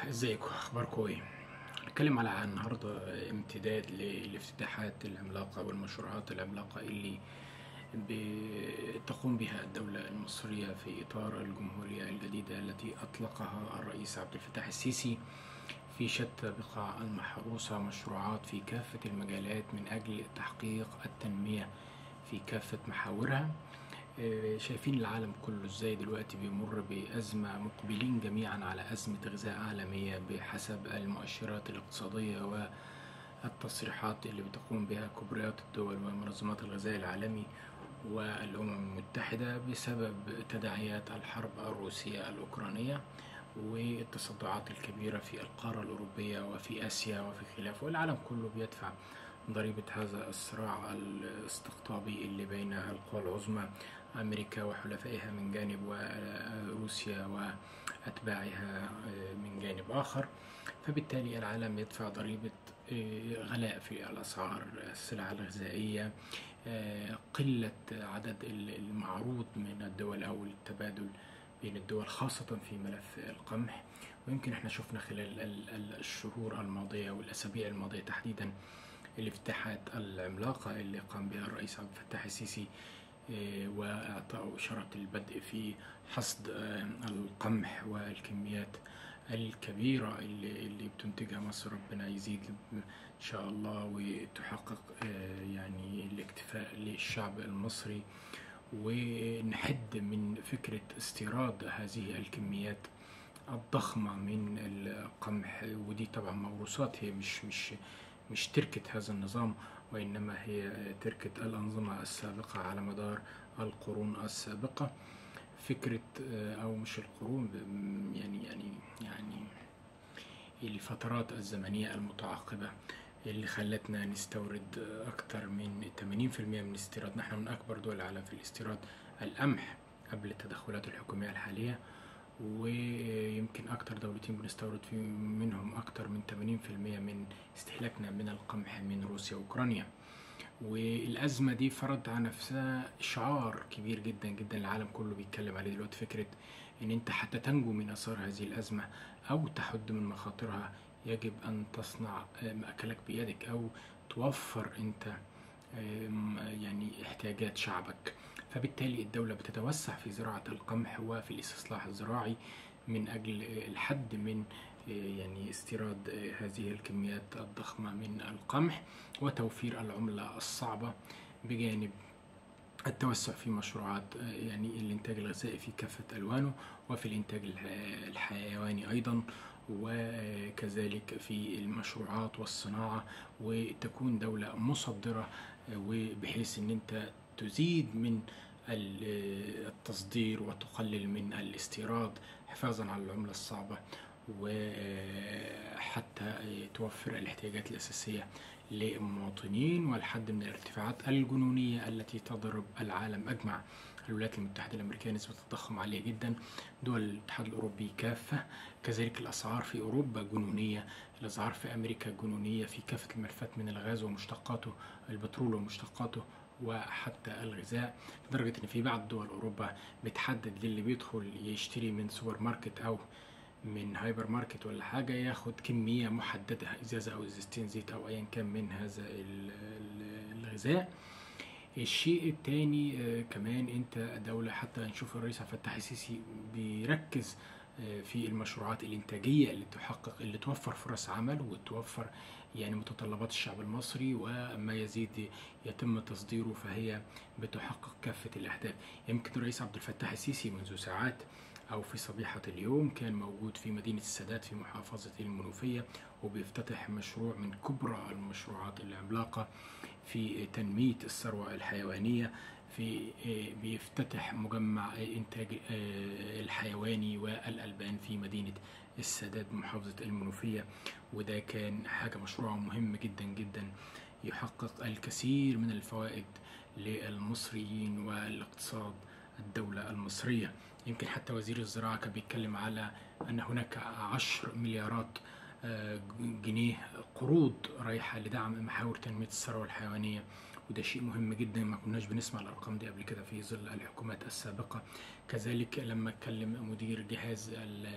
ازيكم اخباركم ايه نتكلم على النهارده امتداد للافتتاحات العملاقه والمشروعات العملاقه اللي بتقوم بها الدوله المصريه في اطار الجمهوريه الجديده التي اطلقها الرئيس عبد الفتاح السيسي في شتى بقاع المحروسه مشروعات في كافه المجالات من اجل تحقيق التنميه في كافه محاورها شايفين العالم كله ازاي دلوقتي بيمر بأزمة مقبلين جميعا على أزمة غذاء عالمية بحسب المؤشرات الاقتصادية والتصريحات اللي بتقوم بها كبريات الدول ومنظمات الغذاء العالمي والأمم المتحدة بسبب تداعيات الحرب الروسية الأوكرانية والتصدعات الكبيرة في القارة الأوروبية وفي آسيا وفي خلافه والعالم كله بيدفع ضريبة هذا الصراع الاستقطابي اللي بين القوى العظمى أمريكا وحلفائها من جانب وروسيا وأتباعها من جانب آخر فبالتالي العالم يدفع ضريبة غلاء في الأسعار السلع الغذائية قلة عدد المعروض من الدول أو التبادل بين الدول خاصة في ملف القمح ويمكن احنا شفنا خلال الشهور الماضية والأسابيع الماضية تحديدا الافتتاحات العملاقة اللي قام بها الرئيس عبد الفتاح السيسي وإعطاء إشارة البدء في حصد القمح والكميات الكبيرة اللي, اللي بتنتجها مصر ربنا يزيد إن شاء الله وتحقق يعني الاكتفاء للشعب المصري ونحد من فكرة استيراد هذه الكميات الضخمة من القمح ودي طبعا موروثات هي مش مش مش تركة هذا النظام وإنما هي تركة الأنظمة السابقة على مدار القرون السابقة فكرة أو مش القرون يعني يعني يعني الفترات الزمنية المتعاقبة اللي خلتنا نستورد أكثر من 80% من استيراد نحن من أكبر دول العالم في الاستيراد القمح قبل التدخلات الحكومية الحالية ويمكن أكتر دولتين بنستورد في منهم أكتر من 80% من استهلاكنا من القمح من روسيا وأوكرانيا والأزمة دي فرض على نفسها شعار كبير جدا جدا العالم كله بيتكلم عليه دلوقتي فكرة إن أنت حتى تنجو من آثار هذه الأزمة أو تحد من مخاطرها يجب أن تصنع مأكلك بيدك أو توفر أنت يعني احتياجات شعبك فبالتالي الدولة بتتوسع في زراعة القمح وفي الاستصلاح الزراعي من أجل الحد من يعني استيراد هذه الكميات الضخمة من القمح وتوفير العملة الصعبة بجانب التوسع في مشروعات يعني الإنتاج الغذائي في كافة ألوانه وفي الإنتاج الحيواني أيضا وكذلك في المشروعات والصناعة وتكون دولة مصدرة وبحيث أن أنت تزيد من التصدير وتقلل من الاستيراد حفاظا على العملة الصعبة وحتى توفر الاحتياجات الأساسية للمواطنين والحد من الارتفاعات الجنونية التي تضرب العالم أجمع الولايات المتحدة الأمريكية نسبة التضخم عالية جدا دول الاتحاد الأوروبي كافة كذلك الأسعار في أوروبا جنونية الأسعار في أمريكا جنونية في كافة الملفات من الغاز ومشتقاته البترول ومشتقاته وحتى الغذاء لدرجة إن في بعض دول أوروبا بتحدد للي بيدخل يشتري من سوبر ماركت أو من هايبر ماركت ولا حاجة ياخد كمية محددة إزازة أو إزازتين زيت أو أيا كان من هذا الغذاء الشيء التاني آه كمان انت دولة حتى نشوف الرئيس عبد الفتاح السيسي بيركز آه في المشروعات الانتاجية اللي تحقق اللي توفر فرص عمل وتوفر يعني متطلبات الشعب المصري وما يزيد يتم تصديره فهي بتحقق كافة الأهداف يمكن الرئيس عبد الفتاح السيسي منذ ساعات أو في صبيحة اليوم كان موجود في مدينة السادات في محافظة المنوفية وبيفتتح مشروع من كبرى المشروعات العملاقة في تنمية الثروة الحيوانية في بيفتتح مجمع إنتاج الحيواني والألبان في مدينة السادات بمحافظة المنوفية وده كان حاجة مشروع مهم جدا جدا يحقق الكثير من الفوائد للمصريين والاقتصاد الدولة المصرية يمكن حتى وزير الزراعة كان بيتكلم على أن هناك عشر مليارات جنيه قروض رايحة لدعم محاور تنمية الثروة الحيوانية وده شيء مهم جدا ما كناش بنسمع الارقام دي قبل كده في ظل الحكومات السابقه كذلك لما اتكلم مدير جهاز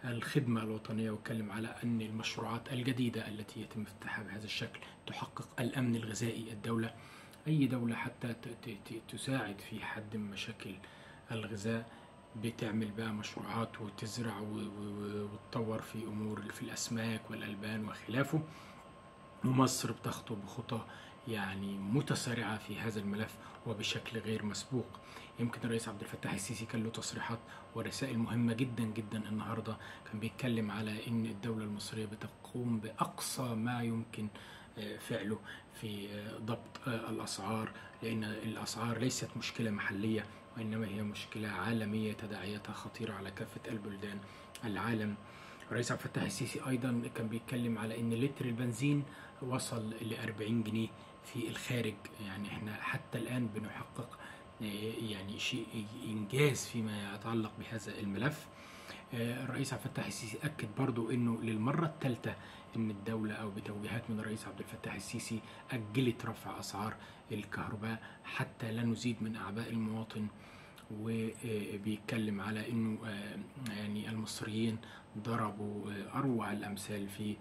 الخدمة الوطنية واتكلم على أن المشروعات الجديدة التي يتم افتتاحها بهذا الشكل تحقق الأمن الغذائي الدولة أي دولة حتى تساعد في حد من مشاكل الغذاء بتعمل بقى مشروعات وتزرع وتطور في أمور في الأسماك والألبان وخلافه ومصر بتخطو بخطى يعني متسارعة في هذا الملف وبشكل غير مسبوق يمكن الرئيس عبد الفتاح السيسي كان له تصريحات ورسائل مهمة جدا جدا النهاردة كان بيتكلم على أن الدولة المصرية بتقوم بأقصى ما يمكن فعله في ضبط الأسعار لأن الأسعار ليست مشكلة محلية وإنما هي مشكلة عالمية تداعياتها خطيرة على كافة البلدان العالم الرئيس عبد الفتاح السيسي أيضا كان بيتكلم على أن لتر البنزين وصل ل 40 جنيه في الخارج يعني احنا حتى الآن بنحقق يعني شيء إنجاز فيما يتعلق بهذا الملف الرئيس عبد الفتاح السيسي أكد برضو أنه للمرة الثالثة أن الدولة أو بتوجيهات من الرئيس عبد الفتاح السيسي أجلت رفع أسعار الكهرباء حتى لا نزيد من أعباء المواطن وبيتكلم على أنه يعني المصريين ضربوا أروع الأمثال في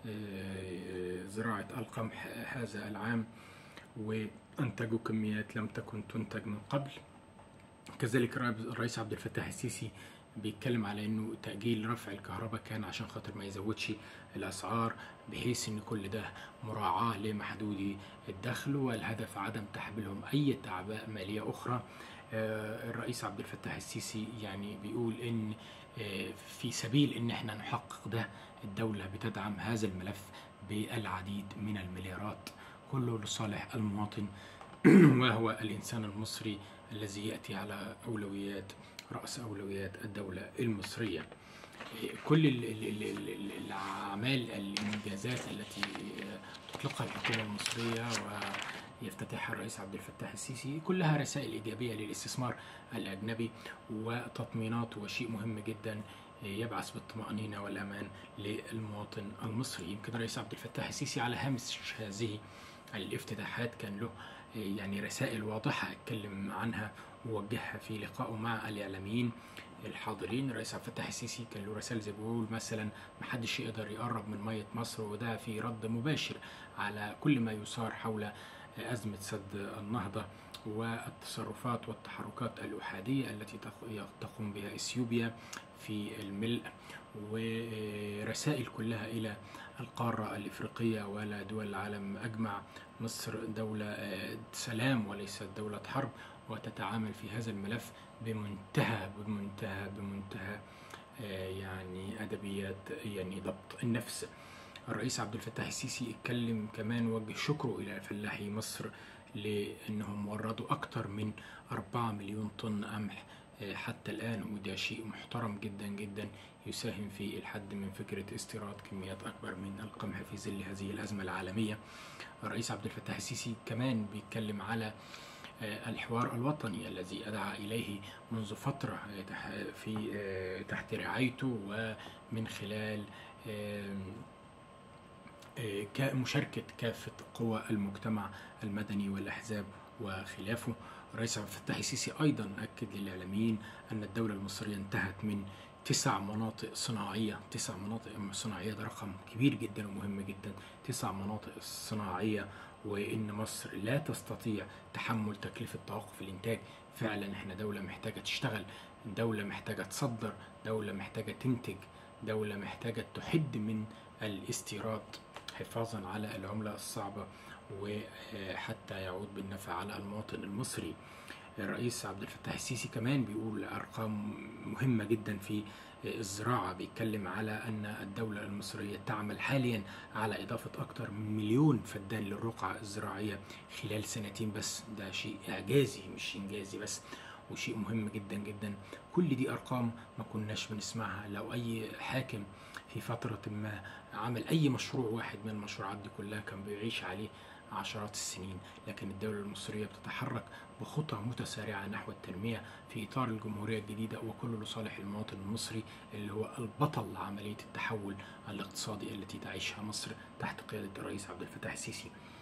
زراعة القمح هذا العام وأنتجوا كميات لم تكن تنتج من قبل كذلك الرئيس عبد الفتاح السيسي بيتكلم على انه تاجيل رفع الكهرباء كان عشان خاطر ما يزودش الاسعار بحيث ان كل ده مراعاه لمحدودي الدخل والهدف عدم تحملهم اي اعباء ماليه اخرى الرئيس عبد الفتاح السيسي يعني بيقول ان في سبيل ان احنا نحقق ده الدوله بتدعم هذا الملف بالعديد من المليارات كله لصالح المواطن وهو الانسان المصري الذي ياتي على اولويات رأس أولويات الدولة المصرية كل الأعمال الإنجازات التي تطلقها الحكومة المصرية ويفتتحها الرئيس عبد الفتاح السيسي كلها رسائل إيجابية للاستثمار الأجنبي وتطمينات وشيء مهم جدا يبعث بالطمأنينة والأمان للمواطن المصري يمكن الرئيس عبد الفتاح السيسي على هامش هذه الافتتاحات كان له يعني رسائل واضحة اتكلم عنها ووجهها في لقائه مع الإعلاميين الحاضرين الرئيس عبد الفتاح السيسي كان له رسائل زي بيقول مثلا محدش يقدر يقرب من مية مصر وده في رد مباشر على كل ما يثار حول أزمة سد النهضة والتصرفات والتحركات الأحادية التي تقوم بها إثيوبيا في الملء ورسائل كلها إلى القارة الإفريقية ولا دول العالم أجمع مصر دولة سلام وليست دولة حرب وتتعامل في هذا الملف بمنتهى بمنتهى بمنتهى يعني أدبيات يعني ضبط النفس الرئيس عبد الفتاح السيسي اتكلم كمان وجه شكره إلى فلاحي مصر لأنهم وردوا أكثر من 4 مليون طن قمح حتى الآن وده شيء محترم جدا جدا يساهم في الحد من فكرة استيراد كميات أكبر من القمح في ظل هذه الأزمة العالمية الرئيس عبد الفتاح السيسي كمان بيتكلم على الحوار الوطني الذي أدعى إليه منذ فترة في تحت رعايته ومن خلال مشاركة كافة قوى المجتمع المدني والأحزاب وخلافه الرئيس عبد الفتاح السيسي أيضا أكد للإعلاميين أن الدولة المصرية انتهت من تسع مناطق صناعية تسع مناطق صناعية ده رقم كبير جدا ومهم جدا تسع مناطق صناعية وإن مصر لا تستطيع تحمل تكلفة توقف الإنتاج فعلا إحنا دولة محتاجة تشتغل دولة محتاجة تصدر دولة محتاجة تنتج دولة محتاجة تحد من الاستيراد حفاظا على العملة الصعبة وحتى يعود بالنفع على المواطن المصري الرئيس عبد الفتاح السيسي كمان بيقول أرقام مهمة جدا في الزراعة بيتكلم على أن الدولة المصرية تعمل حاليا على إضافة أكثر من مليون فدان للرقعة الزراعية خلال سنتين بس ده شيء إعجازي مش إنجازي بس وشيء مهم جدا جدا كل دي أرقام ما كناش بنسمعها لو أي حاكم في فترة ما عمل أي مشروع واحد من المشروعات دي كلها كان بيعيش عليه عشرات السنين لكن الدولة المصرية بتتحرك بخطى متسارعة نحو التنمية في إطار الجمهورية الجديدة وكله لصالح المواطن المصري اللي هو البطل عملية التحول الاقتصادي التي تعيشها مصر تحت قيادة الرئيس عبد الفتاح السيسي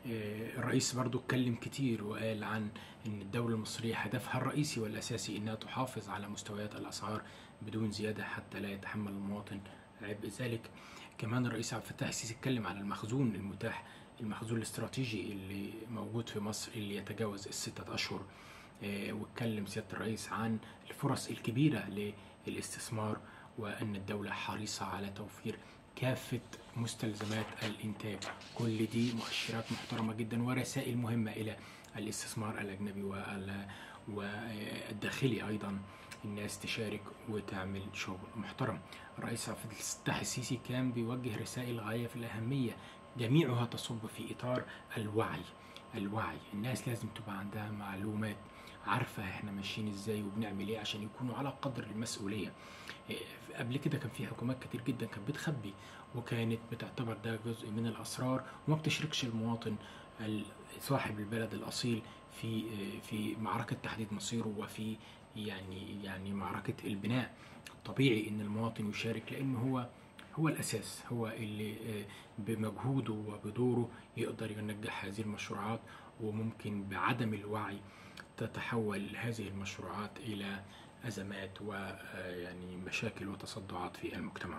آه، الرئيس برضو اتكلم كتير وقال عن ان الدولة المصرية هدفها الرئيسي والاساسي انها تحافظ على مستويات الاسعار بدون زيادة حتى لا يتحمل المواطن عبء ذلك كمان الرئيس عبد الفتاح السيسي اتكلم على المخزون المتاح المخزون الاستراتيجي اللي موجود في مصر اللي يتجاوز الستة أشهر آه، واتكلم سيادة الرئيس عن الفرص الكبيرة للاستثمار وأن الدولة حريصة على توفير كافة مستلزمات الإنتاج كل دي مؤشرات محترمة جدا ورسائل مهمة إلى الاستثمار الأجنبي وال- والداخلي أيضا الناس تشارك وتعمل شغل محترم الرئيس عبد الفتاح السيسي كان بيوجه رسائل غاية في الأهمية جميعها تصب في إطار الوعي الوعي الناس لازم تبقى عندها معلومات عارفة احنا ماشيين ازاي وبنعمل ايه عشان يكونوا على قدر المسؤولية إيه، قبل كده كان في حكومات كتير جدا كانت بتخبي وكانت بتعتبر ده جزء من الأسرار وما بتشركش المواطن ال- صاحب البلد الأصيل في إيه، في معركة تحديد مصيره وفي يعني يعني معركة البناء طبيعي ان المواطن يشارك لان هو هو الاساس هو اللي آه، بمجهوده وبدوره يقدر ينجح هذه المشروعات وممكن بعدم الوعي تتحول هذه المشروعات الى ازمات ويعني مشاكل وتصدعات في المجتمع.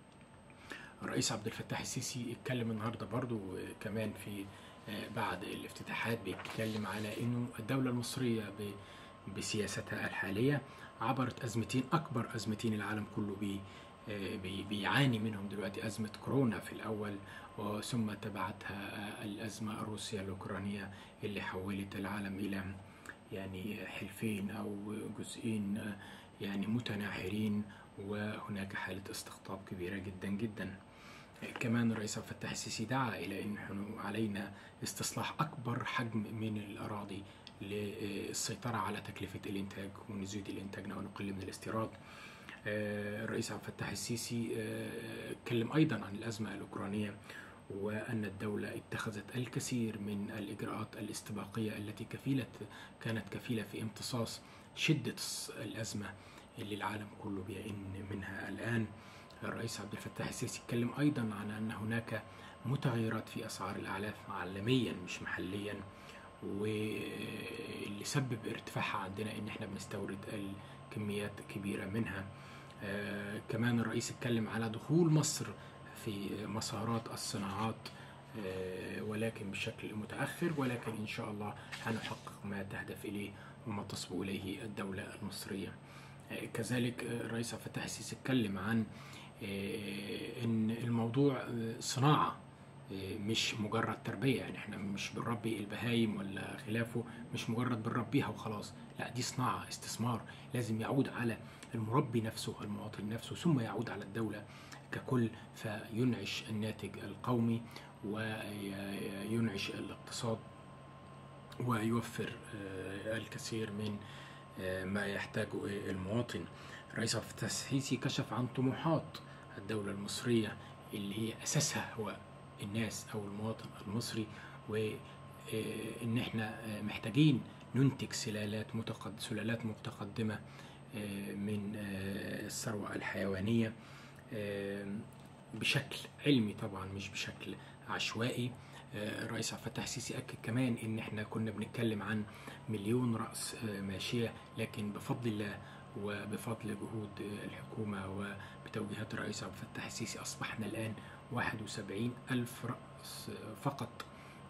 الرئيس عبد الفتاح السيسي اتكلم النهارده برضو آه، كمان في آه، بعد الافتتاحات بيتكلم على انه الدوله المصريه ب- بسياستها الحاليه عبرت ازمتين اكبر ازمتين العالم كله بي آه، بي- بيعاني منهم دلوقتي ازمه كورونا في الاول وثم تبعتها آه، الازمه الروسيه الاوكرانيه اللي حولت العالم الى يعني حلفين او جزئين آه، يعني متناحرين وهناك حاله استقطاب كبيره جدا جدا كمان الرئيس عبد الفتاح السيسي دعا الى ان نحن علينا استصلاح اكبر حجم من الاراضي للسيطره على تكلفه الانتاج ونزيد الانتاج ونقل من الاستيراد. آه، الرئيس عبد الفتاح السيسي آه، اتكلم ايضا عن الازمه الاوكرانيه وان الدوله اتخذت الكثير من الاجراءات الاستباقيه التي كفيله كانت كفيله في امتصاص شده الازمه اللي العالم كله بيئن منها الان. الرئيس عبد الفتاح السيسي اتكلم ايضا عن ان هناك متغيرات في اسعار الاعلاف عالميا مش محليا واللي سبب ارتفاعها عندنا ان احنا بنستورد الكميات كبيره منها آه كمان الرئيس اتكلم على دخول مصر في مسارات الصناعات آه ولكن بشكل متاخر ولكن ان شاء الله هنحقق ما تهدف اليه وما تصبو اليه الدوله المصريه آه كذلك آه، الرئيس عبد الفتاح السيسي اتكلم عن آه، ان الموضوع آه، صناعه آه، مش مجرد تربيه يعني احنا مش بنربي البهايم ولا خلافه مش مجرد بنربيها وخلاص لا دي صناعه استثمار لازم يعود على المربي نفسه المواطن نفسه ثم يعود على الدوله ككل فينعش الناتج القومي وينعش الاقتصاد ويوفر آه، الكثير من آه، ما يحتاجه المواطن الرئيس عبد الفتاح السيسي كشف عن طموحات الدولة المصرية اللي هي أساسها هو الناس أو المواطن المصري وإن إحنا آه، محتاجين ننتج سلالات متقد سلالات متقدمة آه، من آه، الثروة الحيوانية آه، بشكل علمي طبعا مش بشكل عشوائي آه، الرئيس عبد الفتاح السيسي اكد كمان ان احنا كنا بنتكلم عن مليون راس آه، ماشيه لكن بفضل الله وبفضل جهود آه، الحكومه وبتوجيهات الرئيس عبد الفتاح السيسي اصبحنا الان 71 الف راس آه، فقط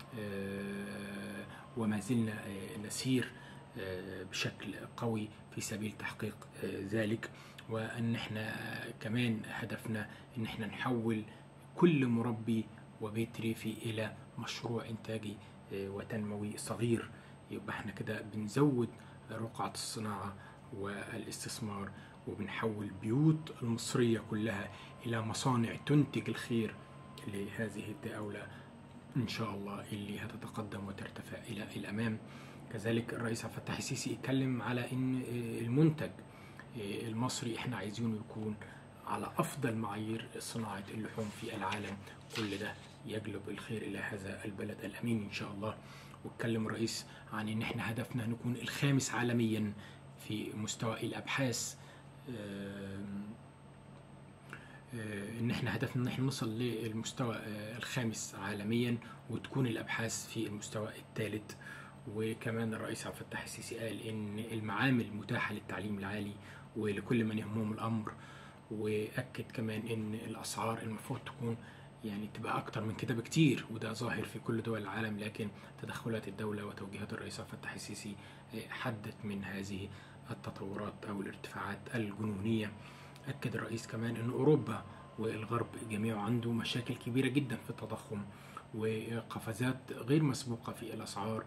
آه، وما زلنا آه، نسير آه، بشكل قوي في سبيل تحقيق آه، ذلك وان احنا كمان هدفنا ان احنا نحول كل مربي وبيت ريفي الى مشروع انتاجي آه، وتنموي صغير يبقى احنا كده بنزود رقعة الصناعة والاستثمار وبنحول بيوت المصرية كلها إلى مصانع تنتج الخير لهذه الدولة إن شاء الله اللي هتتقدم وترتفع إلى الأمام كذلك الرئيس عبد الفتاح السيسي اتكلم على إن آه، المنتج آه، المصري احنا عايزينه يكون على أفضل معايير صناعة اللحوم في العالم كل ده يجلب الخير إلى هذا البلد الأمين إن شاء الله واتكلم الرئيس عن إن احنا هدفنا نكون الخامس عالميا في مستوى الأبحاث آم، آه، ان احنا هدفنا ان احنا نوصل للمستوى الخامس عالميا وتكون الابحاث في المستوى الثالث وكمان الرئيس عبد الفتاح السيسي قال ان المعامل متاحه للتعليم العالي ولكل من يهمهم الامر واكد كمان ان الاسعار المفروض تكون يعني تبقى اكتر من كده بكتير وده ظاهر في كل دول العالم لكن تدخلات الدوله وتوجيهات الرئيس عبد الفتاح السيسي حدت من هذه التطورات او الارتفاعات الجنونيه اكد الرئيس كمان ان اوروبا والغرب جميعه عنده مشاكل كبيره جدا في التضخم وقفزات غير مسبوقه في الاسعار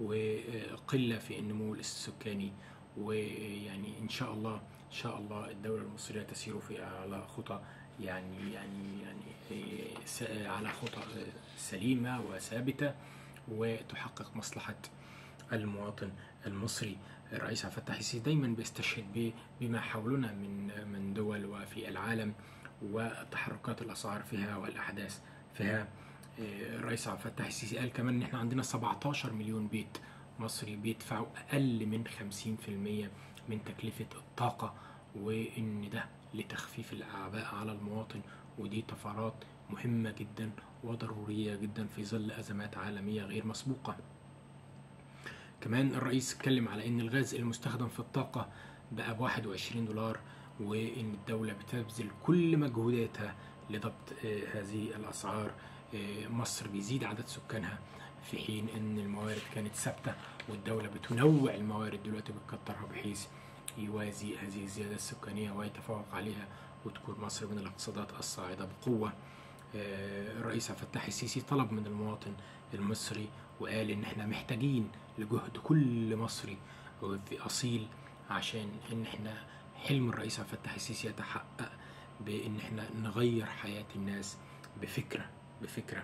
وقله في النمو السكاني ويعني ان شاء الله ان شاء الله الدوله المصريه تسير في على خطى يعني يعني يعني على خطى سليمه وثابته وتحقق مصلحه المواطن المصري الرئيس عبد الفتاح السيسي دايما بيستشهد بما حولنا من من دول وفي العالم وتحركات الاسعار فيها والاحداث فيها الرئيس عبد الفتاح السيسي قال كمان ان احنا عندنا 17 مليون بيت مصري بيدفعوا اقل من 50% من تكلفه الطاقه وان ده لتخفيف الاعباء على المواطن ودي طفرات مهمه جدا وضروريه جدا في ظل ازمات عالميه غير مسبوقه كمان الرئيس اتكلم على ان الغاز المستخدم في الطاقه بقى ب 21 دولار وان الدوله بتبذل كل مجهوداتها لضبط هذه الاسعار مصر بيزيد عدد سكانها في حين ان الموارد كانت ثابته والدوله بتنوع الموارد دلوقتي بتكترها بحيث يوازي هذه الزياده السكانيه ويتفوق عليها وتكون مصر من الاقتصادات الصاعده بقوه الرئيس عبد الفتاح السيسي طلب من المواطن المصري وقال ان احنا محتاجين لجهد كل مصري اصيل عشان ان احنا حلم الرئيس عبد الفتاح السيسي يتحقق بان احنا نغير حياه الناس بفكره بفكره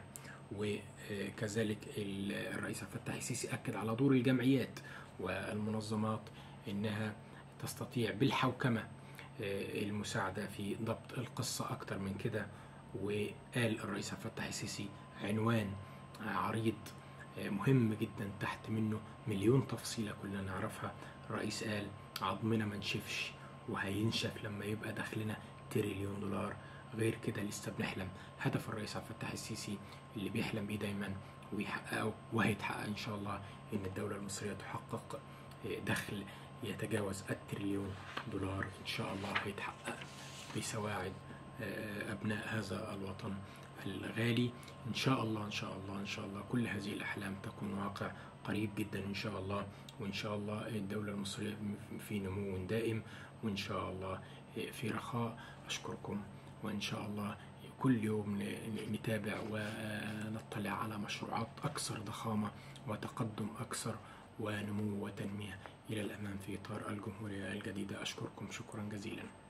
وكذلك الرئيس عبد الفتاح السيسي اكد على دور الجمعيات والمنظمات انها تستطيع بالحوكمه المساعده في ضبط القصه اكتر من كده وقال الرئيس عبد الفتاح السيسي عنوان عريض مهم جدا تحت منه مليون تفصيله كلنا نعرفها الرئيس قال عظمنا ما نشفش وهينشف لما يبقى دخلنا تريليون دولار غير كده لسه بنحلم هدف الرئيس عبد الفتاح السيسي اللي بيحلم بيه دايما ويحققه وهيتحقق ان شاء الله ان الدوله المصريه تحقق دخل يتجاوز التريليون دولار ان شاء الله هيتحقق بسواعد ابناء هذا الوطن الغالي ان شاء الله ان شاء الله ان شاء الله كل هذه الاحلام تكون واقع قريب جدا ان شاء الله وان شاء الله الدوله المصريه في نمو دائم وان شاء الله في رخاء اشكركم وان شاء الله كل يوم نتابع ونطلع على مشروعات اكثر ضخامه وتقدم اكثر ونمو وتنميه الى الامام في اطار الجمهوريه الجديده اشكركم شكرا جزيلا